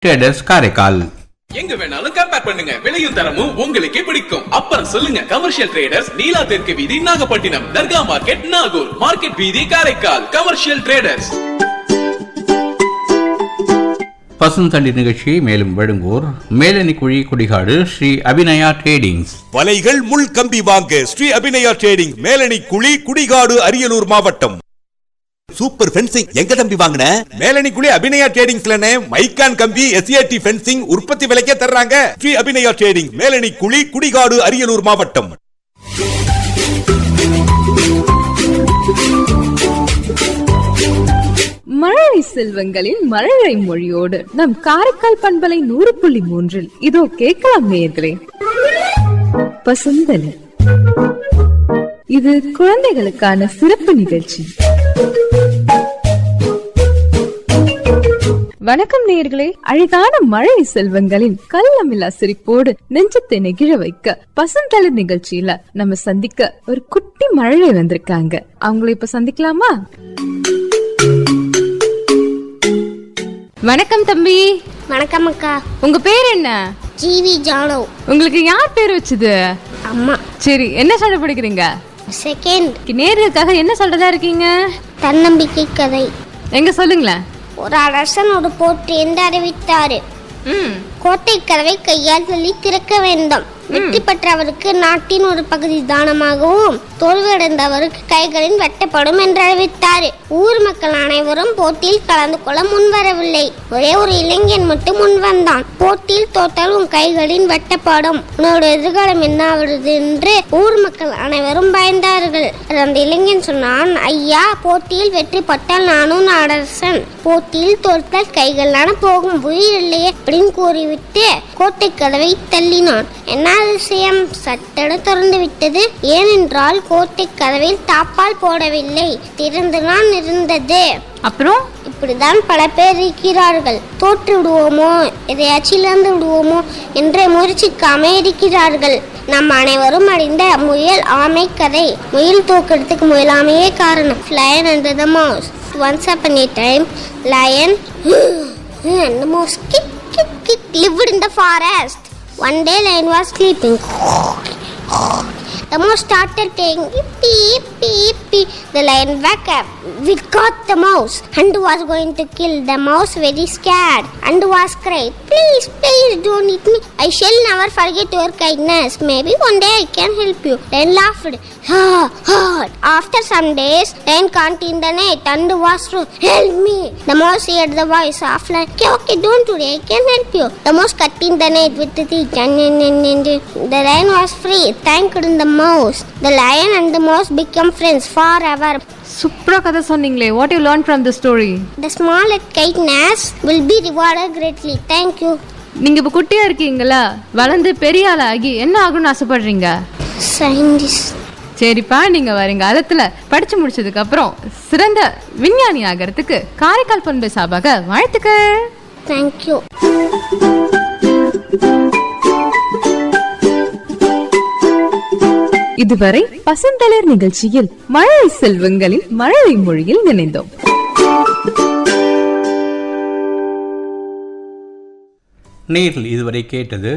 Traders Karaikal எங்க வேணாலும் compare பண்ணுங்க விலையும் தரமும் உங்களுக்கே பிடிக்கும் அப்புறம் சொல்லுங்க கமர்ஷியல் ட்ரேடர்ஸ் நீலா தெற்கு வீதி நாகப்பட்டினம் தர்கா மார்க்கெட் நாகூர் மார்க்கெட் வீதி காரைக்கால் கமர்ஷியல் ட்ரேடர்ஸ் பசுந்தளி நிகழ்ச்சியை மேலும் வழங்குவோர் மேலணி குழி குடிகாடு ஸ்ரீ அபிநயா ட்ரேடிங்ஸ் வலைகள் முள் கம்பி வாங்க ஸ்ரீ அபிநயா ட்ரேடிங் மேலணி குழி குடிகாடு அரியலூர் மாவட்டம் சூப்பர் ஃபென்சிங் எங்க தம்பி வாங்கின மேலணி குழி அபிநயா ட்ரேடிங்ஸ்லனே மைக்கான் கம்பி எஸ்ஏடி ஃபென்சிங் உற்பத்தி விலைக்கே தர்றாங்க ஸ்ரீ அபிநயா ட்ரேடிங் மேலணி குழி குடிகாடு அரியலூர் மாவட்டம் மழலை செல்வங்களின் மழலை மொழியோடு நம் காரைக்கால் பண்பலை நூறு புள்ளி மூன்றில் இதோ கேட்கலாம் நேயர்களே பசுந்தலி இது குழந்தைகளுக்கான சிறப்பு நிகழ்ச்சி வணக்கம் நேயர்களே அழகான மழை செல்வங்களின் கள்ளமில்லா சிரிப்போடு நெஞ்சத்தை நெகிழ வைக்க பசுந்தளிர் நிகழ்ச்சியில நம்ம சந்திக்க ஒரு குட்டி மழலை வந்திருக்காங்க அவங்கள இப்ப சந்திக்கலாமா வணக்கம் தம்பி வணக்கம் அக்கா உங்க பேர் என்ன ஜிவி ஜானோ உங்களுக்கு யார் பேர் வச்சது அம்மா சரி என்ன சொல்ல படிக்கிறீங்க செகண்ட் நேர்களுக்காக என்ன சொல்றதா இருக்கீங்க தன்னம்பிக்கை கதை எங்க சொல்லுங்களேன் ஒரு அரசன் ஒரு போற்றி என்று அறிவித்தாரு ம் கோட்டை கதவை கையால் தள்ளி திறக்க வேண்டும் வெற்றி பெற்றவருக்கு நாட்டின் ஒரு பகுதி தானமாகவும் தோல்வியடைந்தவருக்கு கைகளில் வெட்டப்படும் என்று அறிவித்தாரு ஊர் மக்கள் அனைவரும் போட்டியில் கலந்து கொள்ள முன்வரவில்லை ஒரே ஒரு இளைஞன் மட்டும் முன் வந்தான் போட்டியில் தோற்றால் உன் கைகளின் வெட்டப்படும் உன்னோட எதிர்காலம் என்ன ஆகுறது என்று ஊர் மக்கள் அனைவரும் பயந்தார்கள் அந்த இளைஞன் சொன்னான் ஐயா போட்டியில் வெற்றி பெற்றால் நானும் அரசன் போட்டியில் தோற்றால் கைகள் போகும் உயிர் இல்லையே அப்படின்னு கூறிவிட்டு கோட்டை கதவை தள்ளினான் என்ன அதிசயம் சட்டென திறந்து விட்டது ஏனென்றால் கோட்டை கதவில் தாப்பால் போடவில்லை திறந்துதான் இருந்தது அப்புறம் இப்படிதான் பல பேர் இருக்கிறார்கள் தோற்று விடுவோமோ எதையாச்சும் இழந்து விடுவோமோ என்று முயற்சிக்காம இருக்கிறார்கள் நம் அனைவரும் அறிந்த முயல் ஆமை கதை முயல் தூக்கிறதுக்கு முயலாமையே காரணம் lion and the mouse once upon a time lion and the mouse kick kick kick lived in the forest one day lion was sleeping the mouse started saying beep beep beep the lion woke up we got the mouse and was going to kill the mouse very scared and was cried please please don't eat me i shall never forget your kindness maybe one day i can help you lion laughed "Ah, ah." after some days lion can't in the night and was through help me the mouse heard the voice of lion okay okay don't worry i can help you the mouse cut in the night with the teeth and, and, and, and the lion was free thanked the mouse the lion and the mouse became friends forever சூப்பரா கதை சொன்னீங்களே what you learn from the story the small kindness will be rewarded greatly thank you நீங்க இப்ப குட்டியா இருக்கீங்களா வளர்ந்து பெரிய ஆள் ஆகி என்ன ஆகணும்னு ஆசைப்படுறீங்க scientist சரிப்பா நீங்க வருங்காலத்துல படிச்சு முடிச்சதுக்கு அப்புறம் சிறந்த விஞ்ஞானி ஆகிறதுக்கு காரைக்கால் பண்பு சார்பாக வாழ்த்துக்கள் thank you இதுவரை பசந்தளிர் நிகழ்ச்சியில் மழலை செல்வங்களின் மழலை மொழியில் நினைந்தோம் நேரில் இதுவரை கேட்டது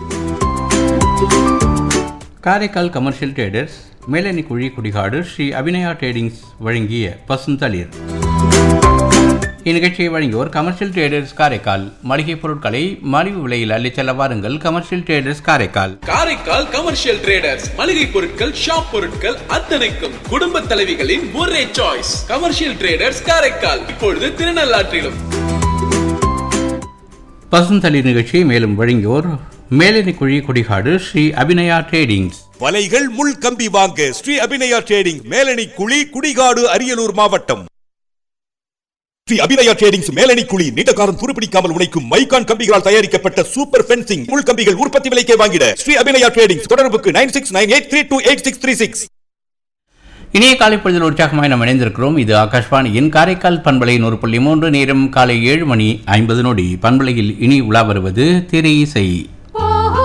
காரைக்கால் கமர்ஷியல் ட்ரேடர்ஸ் மேலணி குழி குடிகாடு ஸ்ரீ அபிநயா ட்ரேடிங்ஸ் வழங்கிய பசுந்தளிர் இந்நிகழ்ச்சியை வழங்கியோர் கமர்ஷியல் ட்ரேடர்ஸ் காரைக்கால் மளிகை பொருட்களை மலிவு விலையில் அள்ளிச் செல்ல வாருங்கள் commercial traders Karaikal Karaikal commercial traders மளிகை பொருட்கள் ஷாப் பொருட்கள் அத்தனைக்கும் குடும்ப தலைவிகளின் ஒரே சாய்ஸ் கமர்ஷியல் ட்ரேடர்ஸ் காரைக்கால் இப்பொழுது திருநள்ளாற்றிலும் பசுந்தளிர் நிகழ்ச்சியை மேலும் வழங்கியோர் மேலணி குழி குடிகாடு ஸ்ரீ அபிநயா ட்ரேடிங்ஸ் வலைகள் முள் கம்பி வாங்க ஸ்ரீ அபிநயா ட்ரேடிங் மேலணி குழி குடிகாடு அரியலூர் மாவட்டம் ஸ்ரீ அபிநயா ட்ரேடிங்ஸ் மேலணி குழி நீண்ட காலம் துருப்பிடிக்காமல் உழைக்கும் மைக்கான் கம்பிகளால் தயாரிக்கப்பட்ட சூப்பர் ஃபென்சிங் முள் கம்பிகள் உற்பத்தி விலைக்கே வாங்கிட ஸ்ரீ அபிநயா ட்ரேடிங்ஸ் தொடர்புக்கு nine six nine eight three two eight six three six இனிய காலை பொழுதில் உற்சாகமாய் நாம் இணைந்திருக்கிறோம் இது ஆகாஷ்வாணியின் காரைக்கால் பண்பலை நூறு புள்ளி மூன்று நேரம் காலை ஏழு மணி ஐம்பது நொடி பண்பலையில் இனி உலா வருவது திரை இசை